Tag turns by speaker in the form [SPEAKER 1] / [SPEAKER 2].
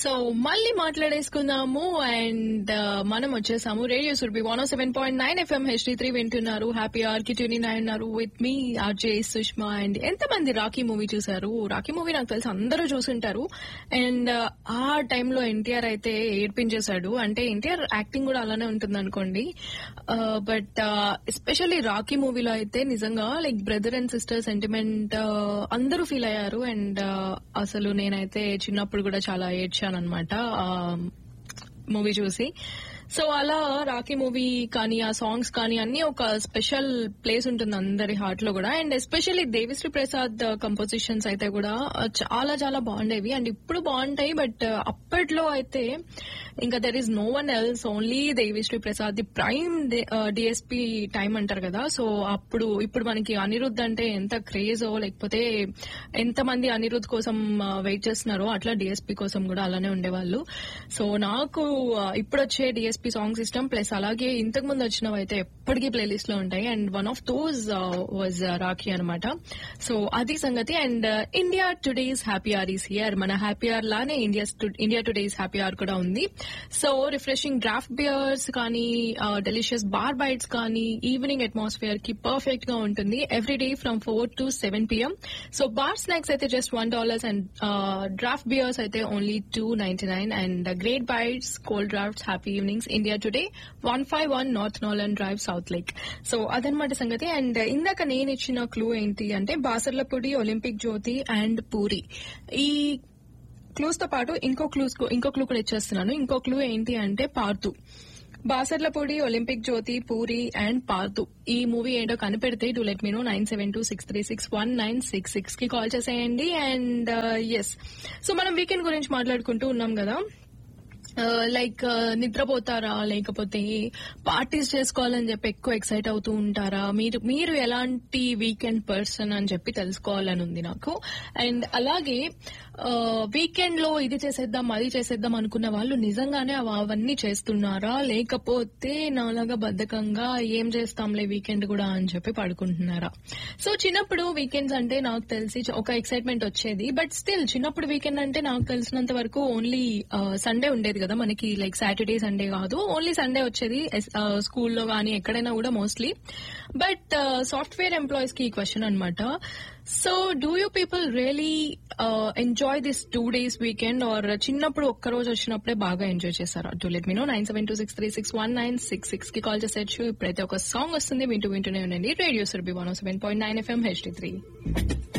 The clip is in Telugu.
[SPEAKER 1] సో మళ్ళీ మాట్లాడేసుకుందాము అండ్ మనం వచ్చేసాము radio Surabhi one seven point nine FM HD three వింటున్నారు హ్యాపీ ఆర్ కి ట్యూని నైన్ ఉన్నారు విత్ మీ ఆర్జే సుష్మా అండ్ ఎంతమంది రాకీ మూవీ చూసారు రాకీ మూవీ నాకు తెలిసి అందరూ చూసుంటారు అండ్ ఆ టైంలో ఎన్టీఆర్ అయితే ఏడ్పించేశాడు అంటే ఎన్టీఆర్ యాక్టింగ్ కూడా అలానే ఉంటుంది అనుకోండి బట్ ఎస్పెషల్లీ రాకీ మూవీలో అయితే నిజంగా like brother and sister sentiment అందరూ ఫీల్ అయ్యారు అండ్ అసలు నేనైతే చిన్నప్పుడు కూడా చాలా ఏడ్చాను అనమాట మూవీ చూసి సో అలా రాకీ మూవీ కానీ ఆ సాంగ్స్ కానీ అన్ని ఒక స్పెషల్ ప్లేస్ ఉంటుంది అందరి హార్ట్ లో కూడా and especially Devi Sri Prasad compositions అయితే కూడా చాలా చాలా బాగుండేవి అండ్ ఇప్పుడు బాగుంటాయి బట్ అప్పట్లో అయితే ఇంకా there is no one else only Devi Sri Prasad the prime DSP time అంటారు కదా సో అప్పుడు ఇప్పుడు మనకి అనిరుద్ధ్ అంటే ఎంత క్రేజో లేకపోతే ఎంత మంది అనిరుద్ధ్ కోసం వెయిట్ చేస్తున్నారో అట్లా డిఎస్పీ కోసం కూడా అలానే ఉండేవాళ్ళు సో నాకు ఇప్పుడు వచ్చే డిఎస్పీ సాంగ్ సిస్టమ్ ప్లస్ అలాగే ఇంతకు ముందు వచ్చినవి అయితే ఎప్పటికీ ప్లేలిస్ట్ లో ఉంటాయి and one of those was Rakhi అనమాట సో అది సంగతి and India today's happy hour is here మన హ్యాపీ ఆర్ లానే India India today's happy hour కూడా ఉంది సో రిఫ్రెషింగ్ డ్రాఫ్ట్ బియర్స్ కానీ డెలిషియస్ బార్ బైట్స్ కానీ ఈవినింగ్ అట్మాస్ఫియర్ కి పర్ఫెక్ట్ గా ఉంటుంది every day from four to seven PM so bar snacks అయితే just one dollars and draft beers అయితే only two ninety nine and great bites cold drafts happy evenings India today one five one north Nolan drive south lake so అదనమాట సంగతి అండ్ ఇందాక నేను ఇచ్చిన క్లూ ఏంటి అంటే బాసర్లపూడి ఒలింపిక్ జ్యోతి అండ్ పూరి ఈ క్లూస్ తో పాటు ఇంకో క్లూస్ ఇంకో క్లూ కూడా ఇచ్చేస్తున్నాను ఇంకో క్లూ ఏంటి అంటే పార్తు బాసర్లపూడి ఒలింపిక్ జ్యోతి పూరి అండ్ పార్తు ఈ మూవీ ఏంటో కనిపెడితే to let me know nine seven two six three six one nine six six కి కాల్ చేసేయండి అండ్ ఎస్ సో మనం వీకెండ్ గురించి మాట్లాడుకుంటూ ఉన్నాం కదా లైక్ నిద్రపోతారా లేకపోతే పార్టీస్ చేసుకోవాలని చెప్పి ఎక్కువ ఎక్సైట్ అవుతూ ఉంటారా మీరు మీరు ఎలాంటి వీకెండ్ పర్సన్ అని చెప్పి తెలుసుకోవాలని ఉంది నాకు అండ్ అలాగే వీకెండ్ లో ఇది చేసేద్దాం అది చేసేద్దాం అనుకున్న వాళ్ళు నిజంగానే అవన్నీ చేస్తున్నారా లేకపోతే నాలాగా బద్ధకంగా ఏం చేస్తాంలే వీకెండ్ కూడా అని చెప్పి పడుకుంటున్నారా సో చిన్నప్పుడు వీకెండ్స్ అంటే నాకు తెలిసి ఒక ఎక్సైట్మెంట్ వచ్చేది బట్ స్టిల్ చిన్నప్పుడు వీకెండ్ అంటే నాకు తెలిసినంత వరకు ఓన్లీ సండే ఉండేది కదా మనకి లైక్ సాటర్డే సండే కాదు ఓన్లీ సండే వచ్చేది స్కూల్లో కానీ ఎక్కడైనా కూడా మోస్ట్లీ బట్ సాఫ్ట్వేర్ ఎంప్లాయీస్ కి ఈ క్వశ్చన్ అనమాట so do you people really enjoy this two days weekend or చిన్నప్పుడు ఒక్క రోజు వచ్చినప్పుడే బాగా ఎంజాయ్ చేశారా to let me know nine seven two six three six one nine six six కి కాల్ చేసేచ్చు ఇప్పుడైతే ఒక సాంగ్ వస్తుంది వింటూ వింటూనే ఉండండి radio Surabhi one seven point nine FM HD three